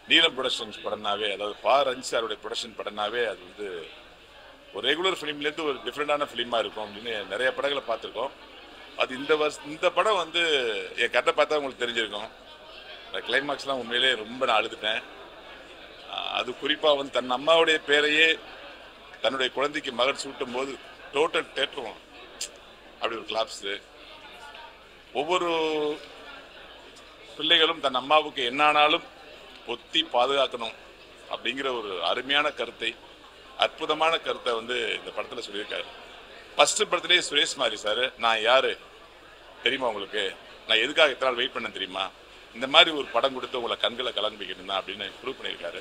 நீலம் ப்ரொடக்ஷன்ஸ் படம்னாவே அதாவது பா ரஞ்சி சாருடைய ப்ரொடக்ஷன் படம்னாவே அது வந்து ஒரு ரெகுலர் ஃபிலிம்லேருந்து ஒரு டிஃப்ரெண்டான ஃபிலிமாக இருக்கும் அப்படின்னு நிறைய படங்களை பார்த்துருக்கோம் அது இந்த வருஷம் இந்த படம் வந்து என் கதை பார்த்தா உங்களுக்கு தெரிஞ்சிருக்கும் அந்த கிளைமாக்ஸ்லாம் உண்மையிலே ரொம்ப நான் அழுதுட்டேன் ஆஹ் அது குறிப்பாக வந்து தன் அம்மாவுடைய பேரையே தன்னுடைய குழந்தைக்கு மகன் சூட்டும் போது டோட்டல் தேட்டரும் அப்படி ஒரு கிளாப்ஸு ஒவ்வொரு பிள்ளைகளும் தன் அம்மாவுக்கு என்ன ஆனாலும் பொத்தி பாதுகாக்கணும் அப்படிங்கிற ஒரு அருமையான கருத்தை அற்புதமான கருத்தை வந்து இந்த படத்தில் சொல்லியிருக்காரு ஃபர்ஸ்ட் படத்திலேயே சுரேஷ் மாரி சார் நான் யாரு தெரியுமா உங்களுக்கு நான் எதுக்காக இத்தனை நாள் வெயிட் பண்ண தெரியுமா இந்த மாதிரி ஒரு படம் கொடுத்து உங்களை கண்களை கலந்து வைக்கணும் தான் அப்படின்னு ப்ரூவ் பண்ணியிருக்காரு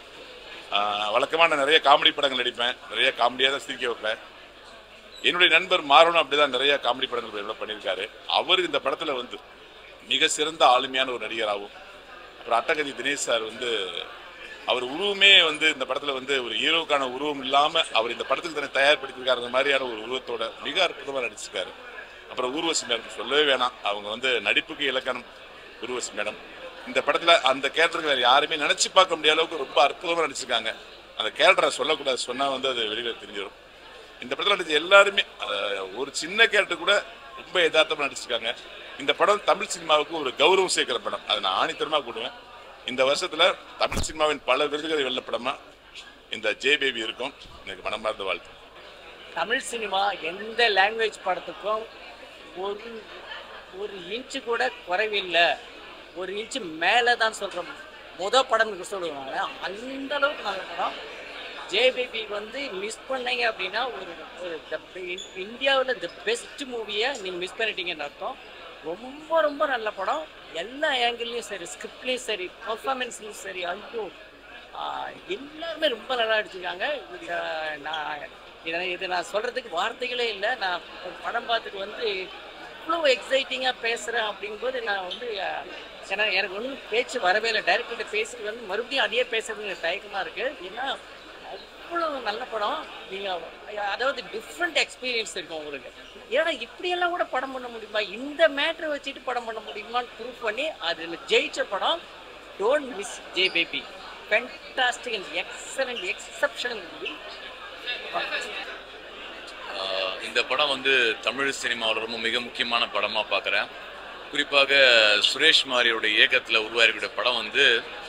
ஆஹ் வழக்கமா நான் நிறைய காமெடி படங்கள் நடிப்பேன் நிறைய காமெடியாக தான் சிரிக்க வைப்பேன் என்னுடைய நண்பர் மாறனும் அப்படிதான் நிறைய காமெடி படங்கள் டெவலப் பண்ணியிருக்காரு அவர் இந்த படத்துல வந்து மிக சிறந்த ஆளுமையான ஒரு நடிகராகவும் அப்புறம் அட்டகதி தினேஷ் சார் வந்து அவர் உருவமே வந்து இந்த படத்துல வந்து ஒரு ஹீரோக்கான உருவம் இல்லாம அவர் இந்த படத்துக்கு தன்னை தயார்படுத்திருக்காரு அந்த மாதிரியான ஒரு உருவத்தோட மிக அற்புதமா நடிச்சிருக்காரு அப்புறம் ஊர்வசி மேடம் சொல்லவே வேணாம் அவங்க வந்து நடிப்புக்கு இலக்கணம் ஊர்வசி மேடம் இந்த படத்துல அந்த கேரக்டருக்கு வேற யாருமே நினைச்சு பார்க்க முடியாத அளவுக்கு ரொம்ப அற்புதமா நடிச்சிருக்காங்க அந்த கேரக்டரை சொல்லக்கூடாது சொன்னா வந்து அது வெளியில தெரிஞ்சிடும் இந்த படத்துல நடிச்ச எல்லாருமே அஹ், ஒரு சின்ன கேரக்டர் கூட ரொம்ப யதார்த்தமா நடிச்சிருக்காங்க இந்த படம் தமிழ் சினிமாவுக்கு ஒரு கௌரவம் சேர்க்கிற படம் அதை நான் ஆணித்தரமா கூடுவேன் இந்த வருஷத்துல தமிழ் சினிமாவின் பல விருதுகளை வெல்ல படமா இந்த ஜே பேபி இருக்கும் எனக்கு மனமார்ந்த வாழ்த்து தமிழ் சினிமா எந்த லாங்குவேஜ் படத்துக்கும் ஒரு ஒரு இன்ச்சு கூட குறைவில்லை ஒரு இன்ச்சு மேலே தான் சொல்கிறோம் முத படம்னு சொல்லுவாங்க அந்த அளவுக்கு நல்ல படம் ஜே பேபி வந்து மிஸ் பண்ணீங்க அப்படின்னா ஒரு ஒரு இந்தியாவில் த பெஸ்ட் மூவியை நீங்கள் மிஸ் பண்ணிட்டீங்கன்னு அர்த்தம் ரொம்ப ரொம்ப நல்ல படம் எல்லா ஆங்கிள்லையும் சரி ஸ்கிரிப்ட்லேயும் சரி பர்ஃபார்மன்ஸ்லையும் சரி ஐயோ ஆஹ் எல்லாருமே ரொம்ப நல்லா அடிச்சிருக்காங்க இந்த நான் இதை இது நான் சொல்கிறதுக்கு வார்த்தைகளே இல்லை நான் ஒரு படம் பார்த்துட்டு வந்து இவ்வளோ எக்ஸைட்டிங்காக பேசுகிறேன் அப்படிங்கும்போது நான் வந்து ஆஹ், ஏன்னா எனக்கு ஒன்றும் பேச்சு வரவே இல்லை டைரக்டர்கிட்ட பேசிட்டு வந்து மறுபடியும் அதையே பேசுறது எனக்கு தயக்கமாக இருக்குது ஏன்னா அவ்வளோ நல்ல படம் நீங்கள் அதாவது டிஃப்ரெண்ட் எக்ஸ்பீரியன்ஸ் இருக்கும் உங்களுக்கு ஏன்னா இப்படியெல்லாம் கூட படம் பண்ண முடியுமா இந்த மேட்ரை வச்சுட்டு படம் பண்ண முடியுமான்னு ப்ரூவ் பண்ணி அதில் ஜெயிச்ச படம் don't miss J baby fantastic and excellent exceptional movie ah இந்த படம் வந்து தமிழ் சினிமாவில் ரொம்ப மிக முக்கியமான படமாக பார்க்குறேன் குறிப்பாக சுரேஷ் மாரியோட இயக்கத்தில் உருவாகிற படம் வந்து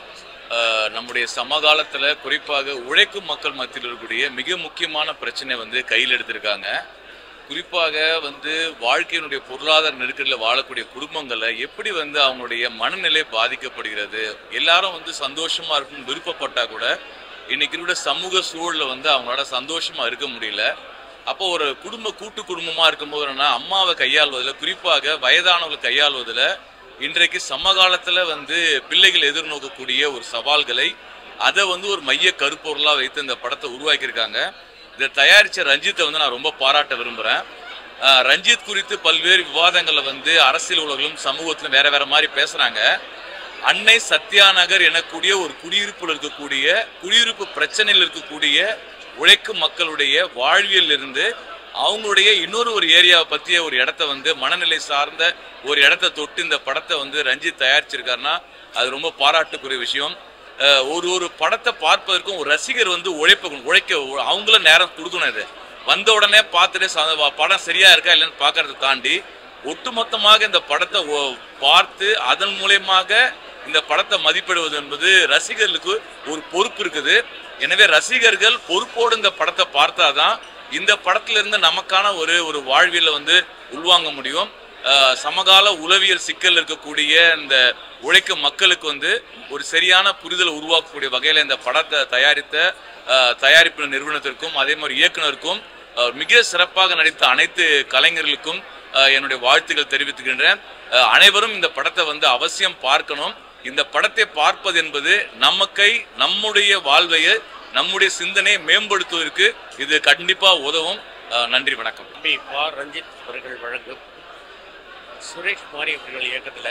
ஆஹ் நம்முடைய சமகாலத்தில் குறிப்பாக உழைக்கும் மக்கள் மத்தியில் இருக்கக்கூடிய மிக முக்கியமான பிரச்சனை வந்து கையில் எடுத்திருக்காங்க குறிப்பாக வந்து வாழ்க்கையினுடைய பொருளாதார நெருக்கடியில் வாழக்கூடிய குடும்பங்களை எப்படி வந்து அவங்களுடைய மனநிலை பாதிக்கப்படுகிறது எல்லாரும் வந்து சந்தோஷமா இருக்குன்னு விருப்பப்பட்டா கூட இன்னைக்கு இருக்கிற சமூக சூழல்ல வந்து அவங்களால சந்தோஷமா இருக்க முடியல அப்போ ஒரு குடும்ப கூட்டு குடும்பமா இருக்கும்போது என்னன்னா அம்மாவை கையாள்வதில் குறிப்பாக வயதானவர்களை கையாள்வதில் இன்றைக்கு சமகாலத்துல வந்து பிள்ளைகள் எதிர்நோக்கக்கூடிய ஒரு சவால்களை அதை வந்து ஒரு மைய கருப்பொருளா வைத்து இந்த படத்தை உருவாக்கியிருக்காங்க இதை தயாரிச்ச ரஞ்சித்தை வந்து நான் ரொம்ப பாராட்ட விரும்புகிறேன் ரஞ்சித் குறித்து பல்வேறு விவாதங்களை வந்து அரசியல் உலகிலும் சமூகத்திலும் வேற வேற மாதிரி பேசுறாங்க அன்னை சத்யா நகர் எனக்கூடிய ஒரு குடியிருப்பில் இருக்கக்கூடிய குடியிருப்பு பிரச்சனையில் இருக்கக்கூடிய உழைக்கும் மக்களுடைய வாழ்வியல் இருந்து அவங்களுடைய இன்னொரு ஒரு ஏரியாவை பற்றிய ஒரு இடத்த வந்து மனநிலை சார்ந்த ஒரு இடத்த தொட்டு இந்த படத்தை வந்து ரஞ்சித் தயாரிச்சிருக்காருன்னா அது ரொம்ப பாராட்டுக்குரிய விஷயம் அஹ் ஒரு ஒரு படத்தை பார்ப்பதற்கும் ஒரு ரசிகர் வந்து உழைப்ப உழைக்க அவங்களும் நேரம் கொடுக்கணும் இது வந்த உடனே பார்த்துட்டு ச- படம் சரியா இருக்கா இல்லைன்னு பார்க்கறத தாண்டி ஒட்டுமொத்தமாக இந்த படத்தை ஒ- பார்த்து அதன் மூலியமாக இந்த படத்தை மதிப்பிடுவது என்பது ரசிகர்களுக்கு ஒரு பொறுப்பு இருக்குது எனவே ரசிகர்கள் பொறுப்போடு இந்த படத்தை பார்த்தாதான் இந்த படத்துல இருந்து நமக்கான ஒரு ஒரு வாழ்வியலை வந்து உள்வாங்க முடியும் அஹ் சமகால உளவியல் சிக்கல் இருக்கக்கூடிய இந்த உழைக்கும் மக்களுக்கு வந்து ஒரு சரியான புரிதலை உருவாக்கக்கூடிய வகையில் இந்த படத்தை தயாரித்த அஹ், தயாரிப்பு நிறுவனத்திற்கும் அதே மாதிரி இயக்குனருக்கும் அஹ், மிக சிறப்பாக நடித்த அனைத்து கலைஞர்களுக்கும் அஹ், என்னுடைய வாழ்த்துக்கள் தெரிவித்துக்கின்றேன் அஹ், அனைவரும் இந்த படத்தை வந்து அவசியம் பார்க்கணும் இந்த படத்தை பார்ப்பது என்பது நம்ம கை நம்முடைய வாழ்வையை நம்முடைய சிந்தனையை மேம்படுத்துவதற்கு இது கண்டிப்பா உதவும் அஹ், நன்றி வணக்கம் தம்பி பா ரஞ்சித் அவர்கள் வழங்கும் சுரேஷ் மாரி அவர்கள் இயக்கத்தில்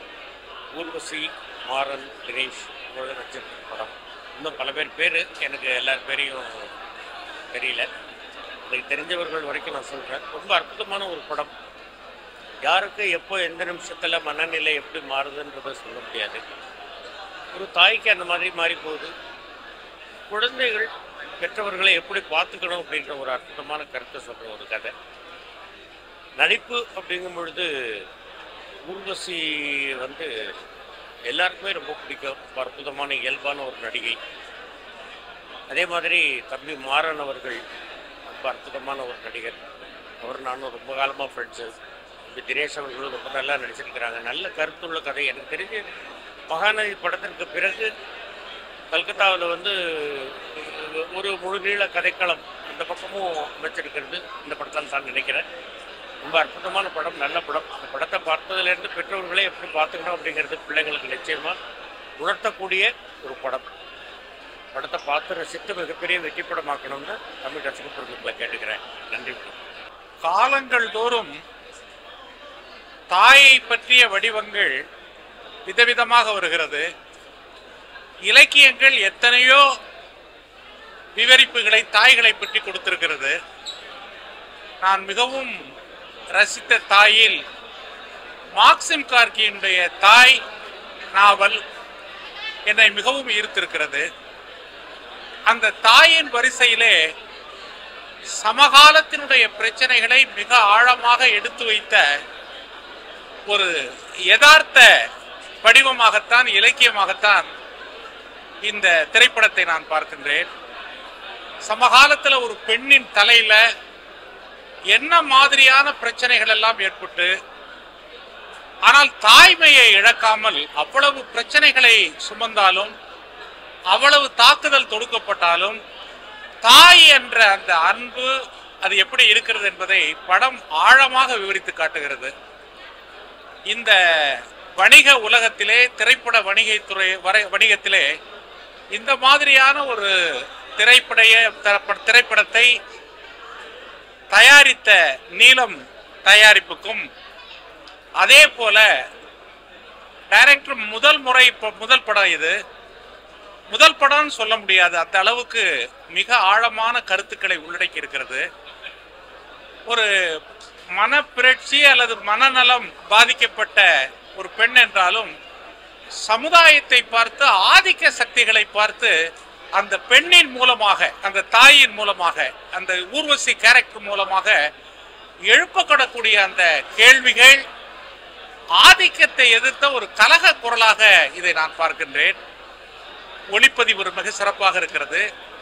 ஊர்வசி மாறன் தினேஷ் இவரோட நட்சத்திர படம் இன்னும் பல பேர் பேர் எனக்கு எல்லார் பேரையும் தெரியல எனக்கு தெரிஞ்சவர்கள் வரைக்கும் நான் சொல்கிறேன் ரொம்ப அற்புதமான ஒரு படம் யாருக்கு எப்போ எந்த நிமிஷத்தில் மனநிலை எப்படி மாறுதுன்றதை சொல்ல முடியாது ஒரு தாய்க்கு அந்த மாதிரி மாறி போகுது குழந்தைகள் பெற்றவர்களை எப்படி பார்த்துக்கணும் அப்படின்ற ஒரு அற்புதமான கருத்தை சொல்கிற ஒரு கதை நடிப்பு அப்படிங்கும் பொழுது ஊர்வசி வந்து எல்லாருக்குமே ரொம்ப பிடிக்கும் ரொம்ப அற்புதமான இயல்பான ஒரு நடிகை அதே மாதிரி தம்பி மாறன் அவர்கள் ரொம்ப அற்புதமான ஒரு நடிகர் அவர் நானும் ரொம்ப காலமாக ஃப்ரெண்ட்ஸு இந்த தினேஷ் அவர்களும் ரொம்ப நல்லா நடிச்சிருக்கிறாங்க நல்ல கருத்துள்ள கதை எனக்கு தெரிஞ்சு மகாநதி படத்திற்கு பிறகு கல்கத்தாவில் வந்து ஒரு முழு நீள கதைக்களம் இந்த பக்கமும் அமைச்சிருக்கிறது இந்த படத்தில் நான் நினைக்கிறேன் ரொம்ப அற்புதமான படம் நல்ல படம் அந்த படத்தை பார்த்ததுலேருந்து பெற்றோர்களே எப்படி பார்த்துக்கணும் அப்படிங்கிறது பிள்ளைங்களுக்கு நிச்சயமாக உணர்த்தக்கூடிய ஒரு படம் படத்தை பார்த்து ரசித்து மிகப்பெரிய வெற்றி படமாக்கணும்னு தமிழ் ரசிக பொருட்களை கேட்டுக்கிறேன் நன்றி காலங்கள் தோறும் தாயை பற்றிய வடிவங்கள் விதவிதமாக வருகிறது இலக்கியங்கள் எத்தனையோ விவரிப்புகளை தாய்களை பற்றி கொடுத்திருக்கிறது நான் மிகவும் ரசித்த தாயில் மார்க்சிம் கார்கியினுடைய தாய் நாவல் என்னை மிகவும் ஈர்த்திருக்கிறது அந்த தாயின் வரிசையிலே சமகாலத்தினுடைய பிரச்சனைகளை மிக ஆழமாக எடுத்து வைத்த ஒரு யதார்த்த வடிவமாகத்தான் இலக்கியமாகத்தான் இந்த திரைப்படத்தை நான் பார்க்கின்றேன் சமகாலத்தில் ஒரு பெண்ணின் தலையில என்ன மாதிரியான பிரச்சனைகள் எல்லாம் ஏற்பட்டு ஆனால் தாய்மையை இழக்காமல் அவ்வளவு பிரச்சனைகளை சுமந்தாலும் அவ்வளவு தாக்குதல் தொடுக்கப்பட்டாலும் தாய் என்ற அந்த அன்பு அது எப்படி இருக்கிறது என்பதை படம் ஆழமாக விவரித்து காட்டுகிறது இந்த வணிக உலகத்திலே திரைப்பட வணிகத்துறை வரை வணிகத்திலே இந்த மாதிரியான ஒரு திரைப்படைய திரைப்ப- திரைப்படத்தை தயாரித்த நீலம் தயாரிப்புக்கும் அதே போல டைரக்டர் முதல் முறை இப்ப முதல் படம் இது முதல் படம்னு சொல்ல முடியாது அந்த அளவுக்கு மிக ஆழமான கருத்துக்களை உள்ளடக்கி இருக்கிறது ஒரு மனப்பிரட்சி அல்லது மனநலம் பாதிக்கப்பட்ட ஒரு பெண் என்றாலும் சமுதாயத்தை பார்த்து ஆதிக்க சக்திகளை பார்த்து அந்த பெண்ணின் மூலமாக அந்த தாயின் மூலமாக அந்த ஊர்வசி கேரக்டர் மூலமாக எழுப்பப்படக்கூடிய அந்த கேள்விகள் ஆதிக்கத்தை எதிர்த்த ஒரு கலக குரலாக இதை நான் பார்க்கின்றேன் ஒளிப்பதிவு ஒரு மிக சிறப்பாக இருக்கிறது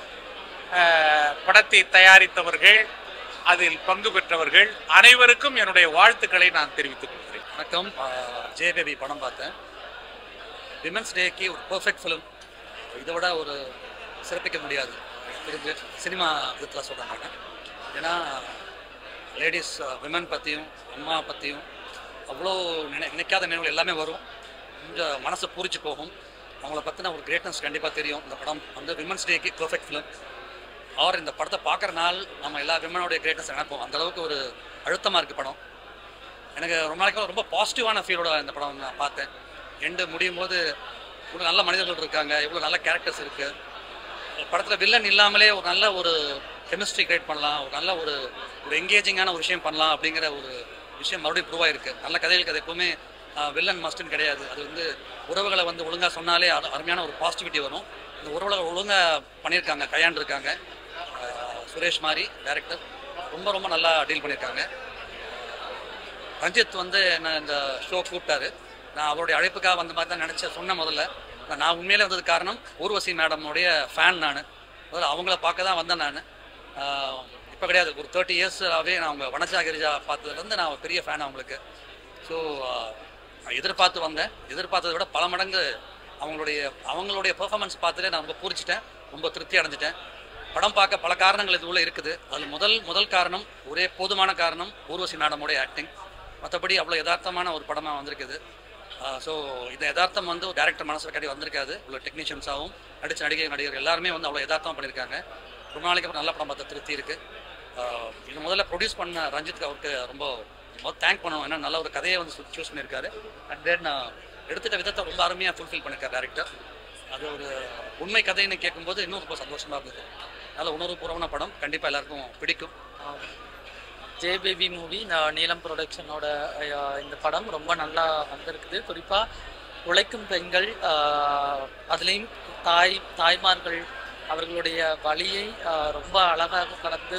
அஹ், படத்தை தயாரித்தவர்கள் அதில் பங்கு பெற்றவர்கள் அனைவருக்கும் என்னுடைய வாழ்த்துக்களை நான் தெரிவித்துக் கொள்கிறேன் வணக்கம் ஜே பேபி படம் பார்த்தேன் விமன்ஸ் டேக்கு ஒரு பர்ஃபெக்ட் ஃபிலிம் இதை விட ஒரு சிறப்பிக்க முடியாது தெரிஞ்சு சினிமா விதத்தில் சொல்கிறாங்க ஏன்னா லேடிஸ் விமன் பற்றியும் அம்மா பற்றியும் அவ்வளோ நினை நினைக்காத நினைவுகள் எல்லாமே வரும் கொஞ்சம் மனசை பூரிச்சு போகும் அவங்கள பற்றின ஒரு கிரேட்னஸ் கண்டிப்பாக தெரியும் இந்த படம் வந்து விமன்ஸ் டேக்கு பர்ஃபெக்ட் ஃபிலிம் அவர் இந்த படத்தை பார்க்குற நாள் நம்ம எல்லா விமனோடைய கிரேட்னஸ் நினைப்போம் அந்த அளவுக்கு ஒரு அழுத்தமாக இருக்குது படம் எனக்கு ரொம்ப நாளைக்கு ரொம்ப பாசிட்டிவான ஃபீலோட இந்த படம் நான் பார்த்தேன் எண்டு முடியும் போது இவ்வளோ நல்ல மனிதர்கள் இருக்காங்க இவ்வளோ நல்ல கேரக்டர்ஸ் இருக்குது படத்தில் வில்லன் இல்லாமலே ஒரு நல்ல ஒரு கெமிஸ்ட்ரி கிரியேட் பண்ணலாம் ஒரு நல்ல ஒரு ஒரு எங்கேஜிங்கான ஒரு விஷயம் பண்ணலாம் அப்படிங்கிற ஒரு விஷயம் மறுபடியும் ப்ரூவ் ஆயிருக்கு நல்ல கதைகளுக்கு அது எப்பவுமே வில்லன் மஸ்ட்னு கிடையாது அது வந்து உறவுகளை வந்து ஒழுங்காக சொன்னாலே அது அருமையான ஒரு பாசிட்டிவிட்டி வரும் இந்த உறவுகளை ஒழுங்காக பண்ணியிருக்காங்க கையாண்டிருக்காங்க ஆஹ் சுரேஷ் மாதிரி டைரக்டர் ரொம்ப ரொம்ப நல்லா டீல் பண்ணியிருக்காங்க ரஞ்சித் வந்து என்ன இந்த ஷோ கூப்பிட்டாரு நான் அவருடைய அழைப்புக்காக வந்த மாதிரி தான் நினச்சேன் சொன்ன முதல்ல நான் உண்மையிலே வந்தது காரணம் ஊர்வசி மேடமுடைய ஃபேன் நான் முதல்ல அவங்கள பார்க்க தான் வந்தேன் நான் இப்போ கிடையாது ஒரு தேர்ட்டி இயர்ஸாகவே நான் அவங்க வனஜா கிரிஜா பார்த்ததுலேருந்து நான் ஒரு பெரிய ஃபேன் அவங்களுக்கு ஸோ எதிர்பார்த்து வந்தேன் எதிர்பார்த்ததை விட பல மடங்கு அவங்களுடைய அவங்களுடைய பெர்ஃபார்மன்ஸ் பார்த்துட்டு நான் ரொம்ப பூரிச்சிட்டேன் ரொம்ப திருப்தி அடைஞ்சிட்டேன் படம் பார்க்க பல காரணங்கள் இது உள்ள இருக்குது அதில் முதல் முதல் காரணம் ஒரே போதுமான காரணம் ஊர்வசி மேடமுடைய ஆக்டிங் மற்றபடி அவ்வளோ யதார்த்தமான ஒரு படமாக வந்திருக்குது ஸோ இந்த யதார்த்தம் வந்து டேரக்டர் மனசில் கட்டி வந்திருக்காது உள்ள டெக்னீஷியன்ஸாகவும் நடிச்ச நடிகை நடிகர் எல்லாருமே வந்து அவ்வளோ யதார்த்தமாக பண்ணியிருக்காங்க ரொம்ப நாளைக்கு அப்புறம் நல்ல படம் பார்த்த திருப்தி இருக்குது இது முதல்ல ப்ரொடியூஸ் பண்ண ரஞ்சித் அவருக்கு ரொம்ப ரொம்ப தேங்க் பண்ணணும் ஏன்னா நல்ல ஒரு கதையை வந்து சூஸ் பண்ணியிருக்காரு அண்ட் தென் எடுத்துட்ட விதத்தை ரொம்ப அருமையாக ஃபுல்ஃபில் பண்ணியிருக்காரு டேரக்டர் அது ஒரு உண்மை கதைன்னு கேட்கும்போது இன்னும் ரொம்ப சந்தோஷமாக இருந்தது நல்ல உணர்வுபூர்வமான படம் கண்டிப்பாக எல்லாருக்கும் பிடிக்கும் ஜே பேபி மூவி நீலம் ப்ரொடக்ஷனோட அஹ், இந்த படம் ரொம்ப நல்லா வந்திருக்குது குறிப்பாக உழைக்கும் பெண்கள் ஆஹ், அதுலேயும் தாய் தாய்மார்கள் அவர்களுடைய வழியை ஆஹ், ரொம்ப அழகாக கலந்து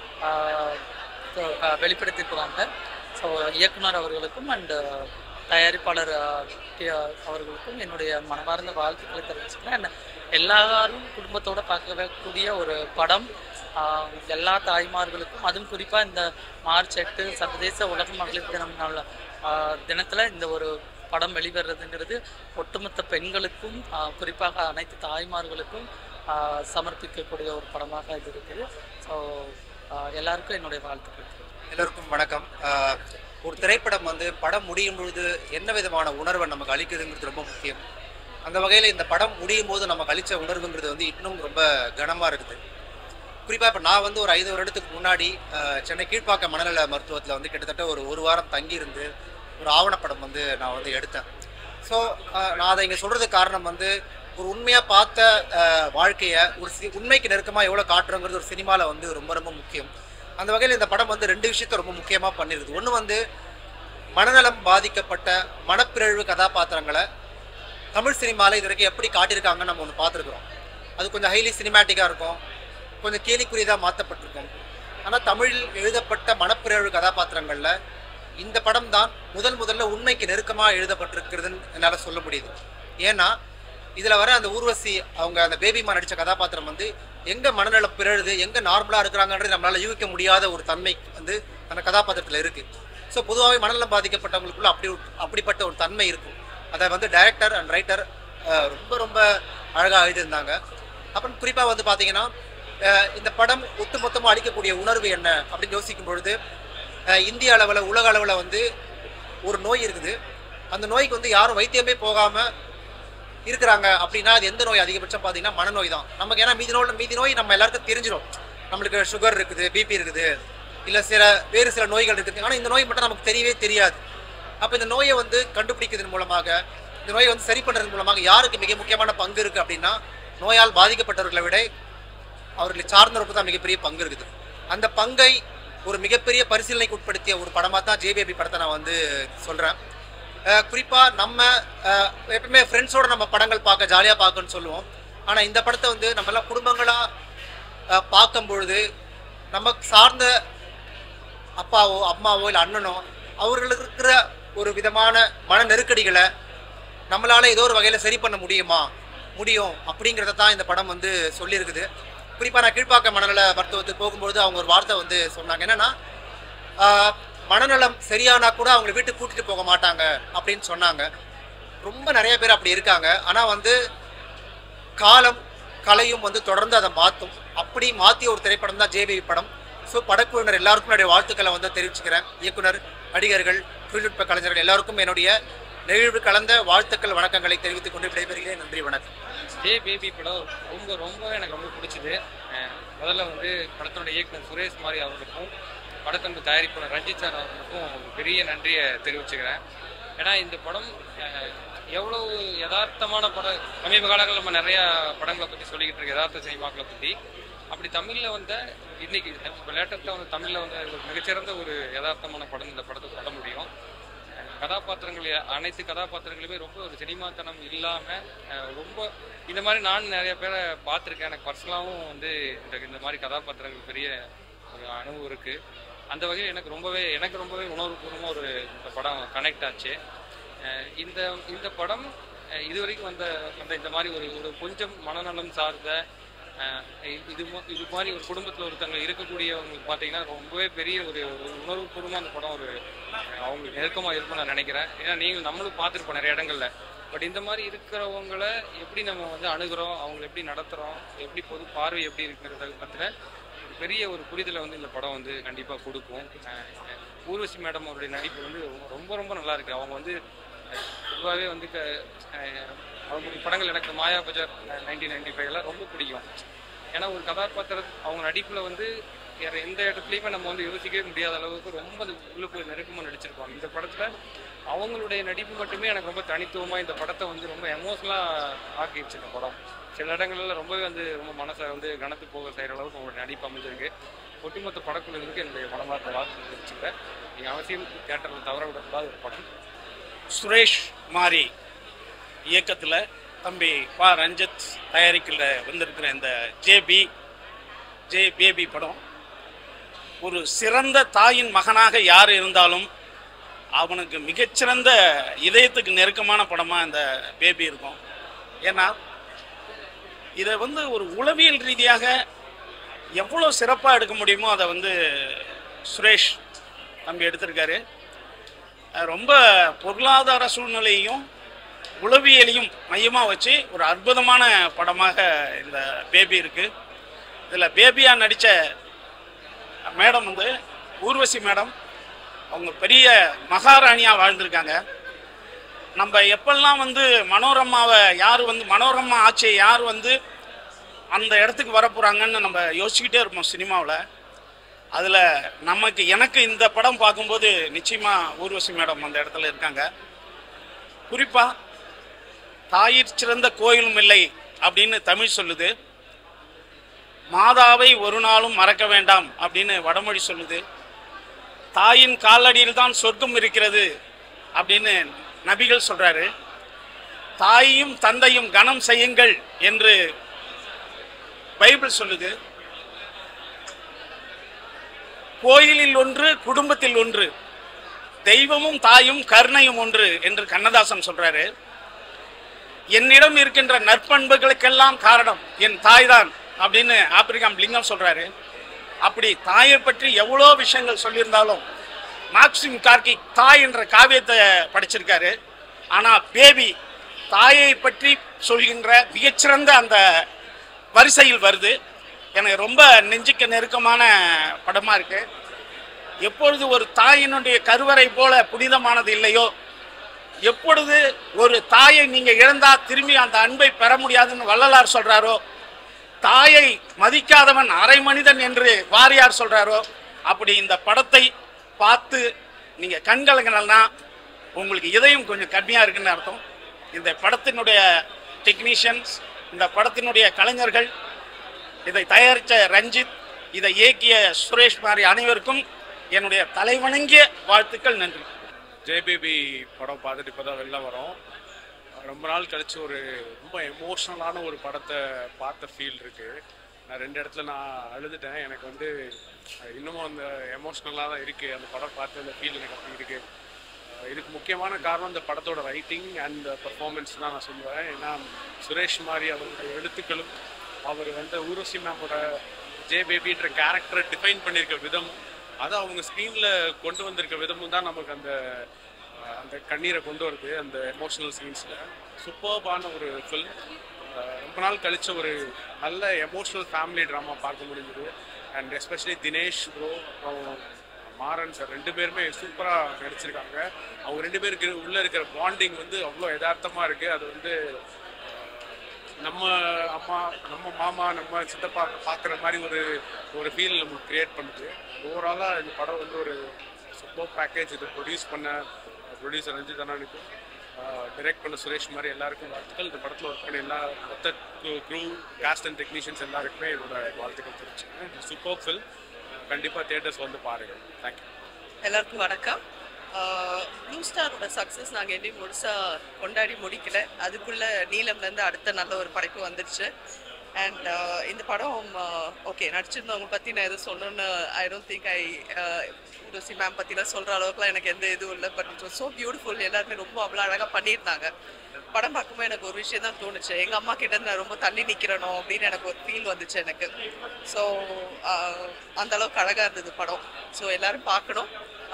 ஆஹ், so, ஆஹ், வெளிப்படுத்தியிருக்கிறாங்க ஸோ இயக்குனர் அவர்களுக்கும் அண்டு தயாரிப்பாளர் ஆஹ், டி- அவர்களுக்கும் என்னுடைய மனமார்ந்த வாழ்த்துக்களை தெரிவிச்சுக்கிறேன் And எல்லாரும் குடும்பத்தோட பார்க்கக்கூடிய ஒரு படம் ஆஹ், எல்லா தாய்மார்களுக்கும் அதுவும் குறிப்பாக இந்த மார்ச் எட்டு சர்வதேச உலக மகளிர் தினம் நாள் ஆஹ், தினத்துல இந்த ஒரு படம் வெளிவருறதுங்கிறது ஒட்டுமொத்த பெண்களுக்கும் ஆஹ், குறிப்பாக அனைத்து தாய்மார்களுக்கும் ஆஹ், சமர்ப்பிக்கக்கூடிய ஒரு படமாக இது இருக்குது ஸோ எல்லாருக்கும் என்னுடைய வாழ்த்துக்கள் எல்லோருக்கும் வணக்கம் ஆஹ் ஒரு திரைப்படம் வந்து படம் முடியும் பொழுது என்ன விதமான உணர்வை நமக்கு அளிக்குதுங்கிறது ரொம்ப முக்கியம் அந்த வகையில் இந்த படம் முடியும் போது நமக்கு அளித்த உணர்வுங்கிறது வந்து இன்னும் ரொம்ப கனமாக இருக்குது குறிப்பாக இப்போ நான் வந்து ஒரு ஐந்து வருடத்துக்கு முன்னாடி ஆஹ் சென்னை கீழ்ப்பாக்கம் மனநல மருத்துவத்தில் வந்து கிட்டத்தட்ட ஒரு ஒரு வாரம் தங்கியிருந்து ஒரு ஆவணப்படம் வந்து நான் வந்து எடுத்தேன் ஸோ நான் அதை இங்கே சொல்கிறதுக்கு காரணம் வந்து ஒரு உண்மையாக பார்த்த ஆஹ் வாழ்க்கையை ஒரு சி உண்மைக்கு நெருக்கமாக எவ்வளோ காட்டுறோங்கிறது ஒரு சினிமாவில் வந்து ரொம்ப ரொம்ப முக்கியம் அந்த வகையில் இந்த படம் வந்து ரெண்டு விஷயத்த ரொம்ப முக்கியமாக பண்ணிருக்குது ஒன்று வந்து மனநலம் பாதிக்கப்பட்ட மனப்பிறழ்வு கதாபாத்திரங்களை தமிழ் சினிமாவில் இது வரைக்கும் எப்படி காட்டியிருக்காங்கன்னு நம்ம ஒன்று பார்த்துருக்குறோம் அது கொஞ்சம் ஹைலி சினிமேட்டிக்காக இருக்கும் கொஞ்சம் கேலிக்குரியதாக மாற்றப்பட்டிருக்கும் ஆனால் தமிழில் எழுதப்பட்ட மனப்பிறழ்வு கதாபாத்திரங்களில் இந்த படம் தான் முதல் முதல்ல உண்மைக்கு நெருக்கமாக எழுதப்பட்டிருக்கிறதுன்னு என்னால் சொல்ல முடியுது ஏன்னா இதில் வர அந்த ஊர்வசி அவங்க அந்த பேபிமா நடித்த கதாபாத்திரம் வந்து எங்கே மனநலம் பிறழுது எங்கே நார்மலாக இருக்கிறாங்கன்றது நம்மளால் யூகிக்க முடியாத ஒரு தன்மை வந்து அந்த கதாபாத்திரத்தில் இருக்குது ஸோ பொதுவாகவே மனநலம் பாதிக்கப்பட்டவங்களுக்குள்ள அப்படி ஒரு- அப்படிப்பட்ட ஒரு தன்மை இருக்கும் அதை வந்து டைரக்டர் அண்ட் ரைட்டர் ரொம்ப ரொம்ப அழகாக எழுதியிருந்தாங்க அப்புறம் குறிப்பாக வந்து பார்த்தீங்கன்னா அஹ், இந்த படம் ஒட்டுமொத்தமாக அளிக்கக்கூடிய உணர்வு என்ன அப்படின்னு யோசிக்கும் பொழுது அஹ், இந்திய அளவில் உலக அளவில் வந்து ஒரு நோய் இருக்குது அந்த நோய்க்கு வந்து யாரும் வைத்தியமே போகாமல் இருக்கிறாங்க அப்படின்னா அது எந்த நோய் அதிகபட்சம் பார்த்தீங்கன்னா மனநோய் தான் நமக்கு ஏன்னா மீதி நோய் மீதி நோய் நம்ம எல்லாருக்கும் தெரிஞ்சிடும் நம்மளுக்கு சுகர் இருக்குது பிபி இருக்குது இல்லை சில வேறு சில நோய்கள் இருக்குது ஆனால் இந்த நோய் மட்டும் நமக்கு தெரியவே தெரியாது அப்போ இந்த நோயை வந்து கண்டுபிடிக்கிறதன் மூலமாக இந்த நோயை வந்து சரி பண்ணுறதன் மூலமாக யாருக்கு மிக முக்கியமான பங்கு இருக்குது அப்படின்னா நோயால் பாதிக்கப்பட்டவர்களை விட அவர்களை சார்ந்தவருக்கு தான் மிகப்பெரிய பங்கு இருக்குது அந்த பங்கை ஒரு மிகப்பெரிய பரிசீலனைக்கு உட்படுத்திய ஒரு படமாக தான் ஜேபிபி படத்தை நான் வந்து சொல்கிறேன் குறிப்பாக நம்ம அஹ், எப்பவுமே ஃப்ரெண்ட்ஸோட நம்ம படங்கள் பார்க்க ஜாலியாக பார்க்கணும்னு சொல்லுவோம் ஆனால் இந்த படத்தை வந்து நம்ம எல்லாம் குடும்பங்களாக பார்க்கும் பொழுது நமக்கு சார்ந்த அப்பாவோ அம்மாவோ இல்லை அண்ணனோ அவர்களுக்கு இருக்கிற ஒரு விதமான மன நெருக்கடிகளை நம்மளால ஏதோ ஒரு வகையில் சரி பண்ண முடியுமா முடியும் அப்படிங்கிறத தான் இந்த படம் வந்து சொல்லியிருக்குது குறிப்பாக நான் கீழ்ப்பாக்க மனநல மருத்துவத்துக்கு போகும்பொழுது அவங்க ஒரு வார்த்தை வந்து சொன்னாங்க என்னன்னா ஆஹ், மனநலம் சரியானா கூட அவங்களை வீட்டுக்கு கூட்டிட்டு போக மாட்டாங்க அப்படின்னு சொன்னாங்க ரொம்ப நிறைய பேர் அப்படி இருக்காங்க ஆனால் வந்து காலம் கலையும் வந்து தொடர்ந்து அதை மாற்றும் அப்படி மாற்றிய ஒரு திரைப்படம் தான் ஜேபிவி படம் ஸோ படக்குழுவினர் எல்லாருக்கும் என்னுடைய வாழ்த்துக்களை வந்து தெரிவிச்சுக்கிறேன் இயக்குனர் நடிகர்கள் தொழில்நுட்ப கலைஞர்கள் எல்லாருக்கும் என்னுடைய நெகிழ்வு கலந்த வாழ்த்துக்கள் வணக்கங்களை தெரிவித்துக் கொண்டு விடைபெறுகிறேன் நன்றி வணக்கம் ஜே பேபி படம் ரொம்ப ரொம்பவே எனக்கு ரொம்ப பிடிச்சது அஹ் முதல்ல வந்து படத்தோட இயக்குனர் சுரேஷ் மாரி அவர்களுக்கும் படத்தோட தயாரிப்பாளர் ரஞ்சித் சார் அவர்களுக்கும் ஒரு பெரிய நன்றியை தெரிவிச்சுக்கிறேன் ஏன்னா இந்த படம் அஹ், எவ்வளவு யதார்த்தமான படம் சமீப காலங்களில் நம்ம நிறைய படங்களை பற்றி சொல்லிக்கிட்டு இருக்கு யதார்த்த சினிமாக்களை பற்றி அப்படி தமிழில் வந்த இன்னைக்கு இப்போ லேட்டஸ்ட்டாக வந்து தமிழில் வந்த ஒரு மிகச்சிறந்த ஒரு யதார்த்தமான படம் இந்த படத்தை சொல்ல முடியும் கதாபாத்திரங்கள் அனைத்து கதாபாத்திரங்களுமே ரொம்ப ஒரு சினிமாத்தனம் இல்லாமல் ரொம்ப இந்த மாதிரி நான் நிறைய பேரை பார்த்துருக்கேன் எனக்கு பர்சனலாகவும் வந்து இந்த இந்த மாதிரி கதாபாத்திரங்கள் பெரிய ஒரு அனுபவம் இருக்குது அந்த வகையில் எனக்கு ரொம்பவே எனக்கு ரொம்பவே உணர்வுபூர்வமாக ஒரு இந்த படம் கனெக்ட் ஆச்சு அஹ் இந்த இந்த படம் அஹ் இதுவரைக்கும் வந்த வந்த இந்த மாதிரி ஒரு ஒரு கொஞ்சம் மனநலம் சார்ந்த அஹ் இது ம- இது மாதிரி ஒரு குடும்பத்தில் ஒருத்தங்க இருக்கக்கூடியவங்களுக்கு பார்த்தீங்கன்னா ரொம்பவே பெரிய ஒரு ஒரு உணர்வுபூர்வமாக அந்த படம் ஒரு அஹ் அவங்களுக்கு நெருக்கமாக இருக்கும்னு நான் நினைக்கிறேன் ஏன்னா நீங்கள் நம்மளும் பார்த்துருப்போம் நிறைய இடங்கள்ல பட் இந்த மாதிரி இருக்கிறவங்கள எப்படி நம்ம வந்து அணுகிறோம் அவங்களை எப்படி நடத்துகிறோம் எப்படி பொது பார்வை எப்படி இருக்கிறத பற்றின ஒரு பெரிய ஒரு புரிதலை வந்து இந்த படம் வந்து கண்டிப்பாக கொடுக்கும் அஹ் அஹ் ஊர்வசி மேடம் அவருடைய நடிப்பு வந்து ரொம்ப ரொம்ப நல்லா இருக்கு அவங்க வந்து அஹ் பொதுவாகவே வந்து க- அஹ் அவங்களுடைய படங்கள் எனக்கு Maya Bazaar nineteen ninety five எல்லாம் ரொம்ப பிடிக்கும் ஏன்னா ஒரு கதாபாத்திரம் அவங்க நடிப்பில் வந்து வேற எந்த இடத்துலையுமே நம்ம வந்து யோசிக்கவே முடியாத அளவுக்கு ரொம்ப அது உள்ளுக்குள்ள நெருக்கமாக நடிச்சிருப்பாங்க இந்த படத்தில் அவங்களுடைய நடிப்பு மட்டுமே எனக்கு ரொம்ப தனித்துவமாக இந்த படத்தை வந்து ரொம்ப எமோஷனலாக ஆக்கிடுச்சு இந்த படம் சில இடங்கள்ல ரொம்பவே வந்து ரொம்ப மனசை வந்து கனத்து போக செய்கிற அளவுக்கு அவங்களுடைய நடிப்பு அமைஞ்சிருக்கு ஒட்டுமொத்த படக்குழுவிற்கு என்னுடைய படமாக வாழ்த்து தெரிவிச்சுக்கிறேன் நீங்கள் அவசியம் தேட்டரில் தவற விடக்கூடாத ஒரு படம் சுரேஷ் மாரி இயக்கத்தில் தம்பி பா ரஞ்சித் தயாரிக்கல வந்திருக்கிற இந்த ஜேபி ஜே பேபி படம் ஒரு சிறந்த தாயின் மகனாக யார் இருந்தாலும் அவனுக்கு மிகச்சிறந்த இதயத்துக்கு நெருக்கமான படமாக இந்த பேபி இருக்கும் ஏன்னா இதை வந்து ஒரு உளவியல் ரீதியாக எவ்வளோ சிறப்பாக எடுக்க முடியுமோ அதை வந்து சுரேஷ் தம்பி எடுத்திருக்காரு அஹ் ரொம்ப பொருளாதார சூழ்நிலையையும் உளவியலையும் மையமாக வச்சு ஒரு அற்புதமான படமாக இந்த பேபி இருக்குது இதில் பேபியாக நடித்த மேடம் வந்து ஊர்வசி மேடம் அவங்க பெரிய மகாராணியாக வாழ்ந்திருக்காங்க நம்ம எப்பெல்லாம் வந்து மனோரமாவை யார் வந்து மனோரமா ஆட்சியை யார் வந்து அந்த இடத்துக்கு வரப்போகிறாங்கன்னு நம்ம யோசிச்சுக்கிட்டே இருப்போம் சினிமாவில் அதில் நமக்கு எனக்கு இந்த படம் பார்க்கும்போது நிச்சயமாக ஊர்வசி மேடம் அந்த இடத்துல இருக்காங்க குறிப்பாக தாயிற் சிறந்த கோயிலும் இல்லை அப்படின்னு தமிழ் சொல்லுது மாதாவை ஒரு நாளும் மறக்க வேண்டாம் அப்படின்னு வடமொழி சொல்லுது தாயின் காலடியில் தான் சொர்க்கம் இருக்கிறது அப்படின்னு நபிகள் சொல்றாரு தாயையும் தந்தையும் கனம் செய்யுங்கள் என்று பைபிள் சொல்லுது கோயிலில் ஒன்று குடும்பத்தில் ஒன்று தெய்வமும் தாயும் கருணையும் ஒன்று என்று கண்ணதாசன் சொல்றாரு என்னிடம் இருக்கின்ற நற்பண்புகளுக்கெல்லாம் காரணம் என் தாய்தான் அப்படின்னு ஆப்பிரிக்காம் லிங்கம் சொல்றாரு அப்படி தாயை பற்றி எவ்வளோ விஷயங்கள் சொல்லியிருந்தாலும் மார்க்சிம் கார்கி தாய் என்ற காவியத்தை படிச்சிருக்காரு ஆனால் பேபி தாயை பற்றி சொல்கின்ற மிகச்சிறந்த அந்த வரிசையில் வருது எனக்கு ரொம்ப நெஞ்சுக்கு நெருக்கமான படமாக இருக்கு எப்பொழுது ஒரு தாயினுடைய கருவறை போல புனிதமானது இல்லையோ எப்பொழுது ஒரு தாயை நீங்க இழந்தா திரும்பி அந்த அன்பை பெற முடியாதுன்னு வள்ளலார் சொல்றாரோ தாயை மதிக்காதவன் அரை மனிதன் என்று வாரியார் சொல்றாரோ அப்படி இந்த படத்தை பார்த்து நீங்க கண்கலங்கினா உங்களுக்கு இதயம் கொஞ்சம் கம்மியா இருக்குன்னு அர்த்தம் இந்த படத்தினுடைய டெக்னீஷியன்ஸ் இந்த படத்தினுடைய கலைஞர்கள் இதை தயாரித்த ரஞ்சித் இதை இயக்கிய சுரேஷ் மாதிரி அனைவருக்கும் என்னுடைய தலைவணங்கிய வாழ்த்துக்கள் நன்றி ஜேபிபி படம் பார்த்துட்டு இப்போ தான் வெளில வரோம் ரொம்ப நாள் கழிச்சு ஒரு ரொம்ப எமோஷ்னலான ஒரு படத்தை பார்த்த ஃபீல் இருக்கு நான் ரெண்டு இடத்துல நான் அழுதுட்டேன் எனக்கு வந்து அஹ், இன்னமும் அந்த எமோஷ்னலாக தான் இருக்கு அந்த படம் பார்த்து அந்த ஃபீல் எனக்கு அப்படி இருக்கு அஹ், இதுக்கு முக்கியமான காரணம் இந்த படத்தோட ரைட்டிங் அண்ட் பர்ஃபார்மன்ஸ் தான் நான் சொல்லுவேன் ஏன்னா சுரேஷ் மாதிரி அவருடைய எழுத்துக்களும் அவர் வந்து ஊர்வசி மேமோட ஜே பேபின்ற கேரக்டரை டிஃபைன் பண்ணியிருக்க விதம் அதை அவங்க ஸ்க்ரீனில் கொண்டு வந்திருக்க விதமும் தான் நமக்கு அந்த அஹ், அந்த கண்ணீரை கொண்டு வருது அந்த எமோஷனல் சீன்ஸில் சூப்பர்பான ஒரு ஃபில்ம் ரொம்ப நாள் கழிச்ச ஒரு நல்ல எமோஷனல் ஃபேமிலி ட்ராமா பார்க்க முடிஞ்சது அண்ட் எஸ்பெஷலி தினேஷ் ப்ரோ அப்புறம் மாறன் சார் ரெண்டு பேருமே சூப்பராக நடிச்சிருக்காங்க அவங்க ரெண்டு பேருக்கு உள்ளே இருக்கிற பாண்டிங் வந்து அவ்வளோ யதார்த்தமாக இருக்குது அது வந்து நம்ம அம்மா நம்ம மாமா நம்ம சித்தப்பா பார்க்குற மாதிரி ஒரு ஒரு ஃபீல் நமக்கு கிரியேட் பண்ணுது ஓவராலாக இந்த படம் வந்து ஒரு சூப்பர் பேக்கேஜ் இது ப்ரொடியூஸ் பண்ண ப்ரொடியூசர் ரஞ்சித் அண்ணனுக்கும் டைரக்ட் பண்ண சுரேஷ் மாதிரி எல்லாருக்கும் வாழ்த்துக்கள் இந்த படத்தில் ஒர்க் பண்ண எல்லா மொத்த க்ரூ காஸ்ட் அண்ட் டெக்னீஷியன்ஸ் எல்லாருக்குமே என்னோட வாழ்த்துக்கள் தெரிவிச்சுங்க சூப்பர் ஃபில் கண்டிப்பாக தியேட்டர்ஸ் வந்து பாருங்கள் தேங்க்யூ எல்லாருக்கும் வணக்கம் ப்ளூ ஸ்டாரோட சக்ஸஸ் நாங்கள் இன்னும் முழுசாக கொண்டாடி முடிக்கல அதுக்குள்ளே நீலம்லேருந்து அடுத்த நல்ல ஒரு படைப்பு வந்துருச்சு அண்ட் இந்த படம் ஓகே நடிச்சிருந்தவங்க பற்றி நான் எதுவும் சொல்லணும்னு I don't think I Rosy ma'am பற்றிலாம் சொல்கிற அளவுக்குலாம் எனக்கு எந்த இதுவும் இல்லை பட் இட் ஸோ பியூட்டிஃபுல் எல்லாருமே ரொம்ப அவ்வளோ அழகாக பண்ணியிருந்தாங்க படம் பார்க்கும்போது எனக்கு ஒரு விஷயம் தான் தோணுச்சு எங்கள் அம்மா கிட்ட இருந்து நான் ரொம்ப தள்ளி நிற்கிறனோ அப்படின்னு எனக்கு ஒரு ஃபீல் வந்துச்சு எனக்கு ஸோ அந்த அளவுக்கு அழகாக இருந்தது படம் ஸோ எல்லாரும் பார்க்கணும்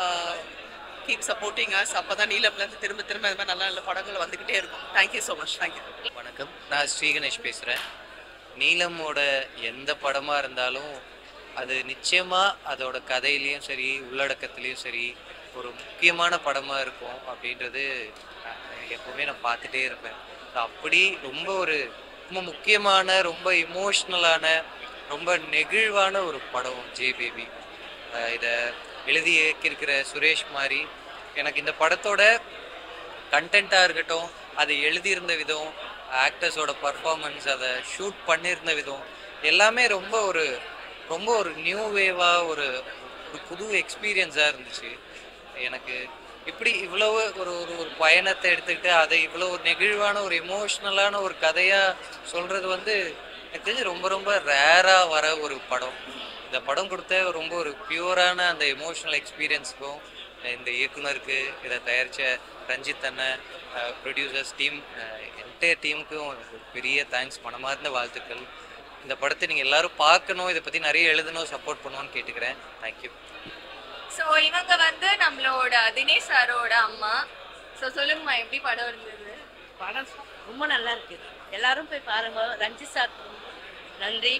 கீப் சப்போர்ட்டிங் அஸ் அப்போ தான் நீலம்லேருந்து திரும்ப திரும்ப இந்த மாதிரி நல்ல நல்ல படங்கள் வந்துக்கிட்டே இருக்கும் தேங்க்யூ ஸோ மச் தேங்க்யூ வணக்கம் நான் ஸ்ரீகணேஷ் பேசுகிறேன் நீலமோட எந்த படமாக இருந்தாலும் அது நிச்சயமாக அதோட கதையிலையும் சரி உள்ளடக்கத்துலேயும் சரி ஒரு முக்கியமான படமாக இருக்கும் அப்படின்றது நான் எப்போவுமே நான் பார்த்துட்டே இருப்பேன் So அப்படி ரொம்ப ஒரு ரொம்ப முக்கியமான ரொம்ப இமோஷ்னலான ரொம்ப நெகிழ்வான ஒரு படம் ஜே பேபி இதை எழுதி இயக்கியிருக்கிற சுரேஷ் மாதிரி எனக்கு இந்த படத்தோட கண்டென்ட்டாக இருக்கட்டும் அதை எழுதியிருந்த விதம் ஆக்டர்ஸோட பர்ஃபார்மன்ஸ் அதை ஷூட் பண்ணியிருந்த விதம் எல்லாமே ரொம்ப ஒரு ரொம்ப ஒரு நியூ வேவாக ஒரு ஒரு புது எக்ஸ்பீரியன்ஸாக இருந்துச்சு எனக்கு இப்படி இவ்வளவு ஒரு ஒரு ஒரு பயணத்தை எடுத்துக்கிட்டு அதை இவ்வளோ ஒரு நெகிழ்வான ஒரு எமோஷ்னலான ஒரு கதையாக சொல்கிறது வந்து எனக்கு தெரிஞ்சு ரொம்ப ரொம்ப ரேராக வர ஒரு படம் இந்த படம் கொடுத்த ரொம்ப ஒரு பியூரான அந்த எமோஷனல் எக்ஸ்பீரியன்ஸுக்கும் இந்த இயக்குனருக்கு இதை தயாரித்த ரஞ்சித் அண்ணன் ப்ரொடியூசர்ஸ் டீம் என்டையர் டீமுக்கும் ஒரு பெரிய தேங்க்ஸ் மனமார்ந்த வாழ்த்துக்கள் இந்த படத்தை நீங்கள் எல்லாரும் பார்க்கணும் இதை பற்றி நிறைய எழுதணும் சப்போர்ட் பண்ணணும்னு கேட்டுக்கிறேன் தேங்க்யூ ஸோ இவங்க வந்து நம்மளோட தினேஷ் சாரோட அம்மா ஸோ சொல்லுங்கம்மா எப்படி படம் இருந்தது படம் ரொம்ப நல்லா இருக்கு எல்லாரும் போய் பாருங்க ரஞ்சித் சார் நன்றி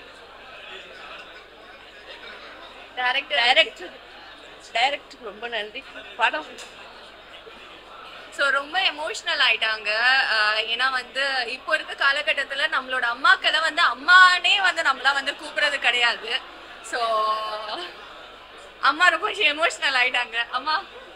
டேரக்டர் டைரக்டர் டைரக்டருக்கு ரொம்ப நன்றி படம் ஸோ ரொம்ப எமோஷ்னல் ஆயிட்டாங்க ஆஹ் ஏன்னா வந்து இப்போ இருக்க காலகட்டத்துல நம்மளோட அம்மாக்களை வந்து அம்மானே வந்து நம்மளாம் வந்து கூப்பிடுறது கிடையாது ஸோ அம்மா ரொம்ப எமோஷ்னல் ஆயிட்டாங்க அம்மா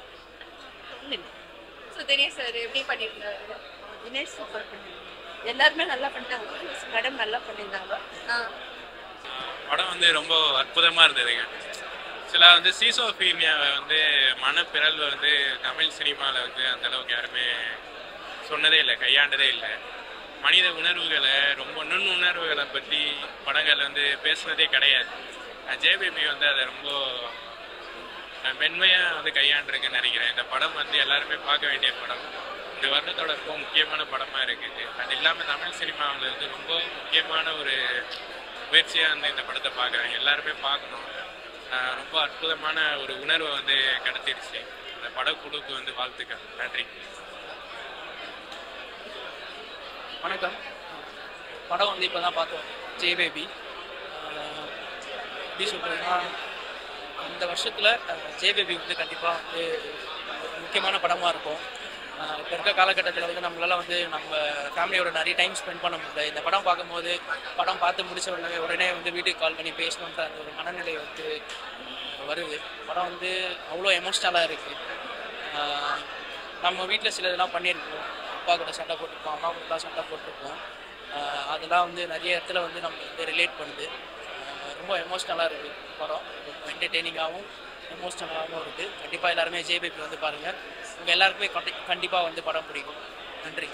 ஸோ தினேஷ் சார் எப்படி பண்ணியிருந்தாரு தினேஷ் சூப்பர் பண்ணிருந்தாங்க எல்லாருமே நல்லா பண்ணிட்டாங்க மேடம் நல்லா பண்ணியிருந்தாங்க படம் வந்து ரொம்ப அற்புதமா இருந்ததுங்க சில வந்து சீசோஃபீனியாவை வந்து மனப்பிறழ்வை வந்து தமிழ் சினிமாவில் வந்து அந்த அளவுக்கு யாருமே சொன்னதே இல்லை கையாண்டதே இல்லை மனித உணர்வுகளை ரொம்ப நுண் உணர்வுகளை பற்றி படங்கள் வந்து பேசுனதே கிடையாது ஜேபிபி வந்து அதை ரொம்ப மென்மையாக வந்து கையாண்டிருக்குன்னு நினைக்கிறேன் இந்த படம் வந்து எல்லாருமே பார்க்க வேண்டிய படம் இந்த வருடத்தோட ரொம்ப முக்கியமான படமாக இருக்குது அது இல்லாமல் தமிழ் சினிமாவில் வந்து ரொம்ப முக்கியமான ஒரு முயற்சியாக வந்து இந்த படத்தை பார்க்குறேன் எல்லாருமே பார்க்கணும் ஆஹ் ரொம்ப அற்புதமான ஒரு உணர்வை வந்து கடத்திடுச்சு இந்த படக்குழுக்கு வந்து வாழ்த்துக்கள் நன்றி வணக்கம் படம் வந்து இப்போ தான் பார்த்தோம் ஜே பேபி எப்படி சொல்கிறதுன்னா அந்த வருஷத்தில் ஜே பேபி வந்து கண்டிப்பாக வந்து ஒரு முக்கியமான படமாக இருக்கும் இப்போ இருக்க காலகட்டத்தில் வந்து நம்மளால வந்து நம்ம ஃபேமிலியோட நிறைய டைம் ஸ்பெண்ட் பண்ண முடியல இந்த படம் பார்க்கும்போது படம் பார்த்து முடிச்ச உடனே உடனே வந்து வீட்டுக்கு கால் பண்ணி பேசணுன்ற அந்த ஒரு மனநிலை வந்து வருது படம் வந்து அவ்வளோ எமோஷ்னலாக இருக்குது நம்ம வீட்டில் சில இதெல்லாம் பண்ணியிருக்கோம் அப்பா கூட சண்டை போட்டிருப்போம் அம்மா கூட சண்டை போட்டிருப்போம் ஆஹ் அதெல்லாம் வந்து நிறைய இடத்துல வந்து நம்ம வந்து ரிலேட் பண்ணுது ஆஹ் ரொம்ப எமோஷ்னலாக இருக்குது படம் என்டர்டெய்னிங்காகவும் எமோஷ்னலாகவும் இருக்குது கண்டிப்பாக எல்லாருமே ஜேபிபி வந்து பாருங்கள் உங்கள் எல்லாருக்குமே கண்டி கண்டிப்பாக வந்து படம் பிடிக்கும் நன்றி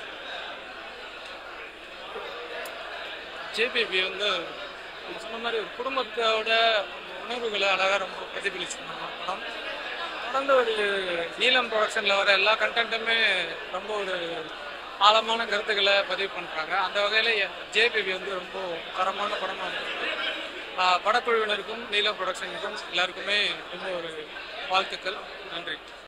ஜேபிபி வந்து நீங்க சொன்ன மாதிரி ஒரு குடும்பத்தோட உணர்வுகளை அழகாக ரொம்ப பிரதிபலிச்சிருந்தாங்க படம் தொடர்ந்து ஒரு நீலம் ப்ரொடக்ஷனில் வர எல்லா கண்டென்ட்டுமே ரொம்ப ஒரு ஆழமான கருத்துக்களை பதிவு பண்ணுறாங்க அந்த வகையில் ஜேபிபி வந்து ரொம்ப தரமான படமாக இருந்திருக்கு ஆஹ் படக்குழுவினருக்கும் நீலம் ப்ரொடக்ஷனுக்கும் எல்லாருக்குமே ரொம்ப ஒரு வாழ்த்துக்கள் நன்றி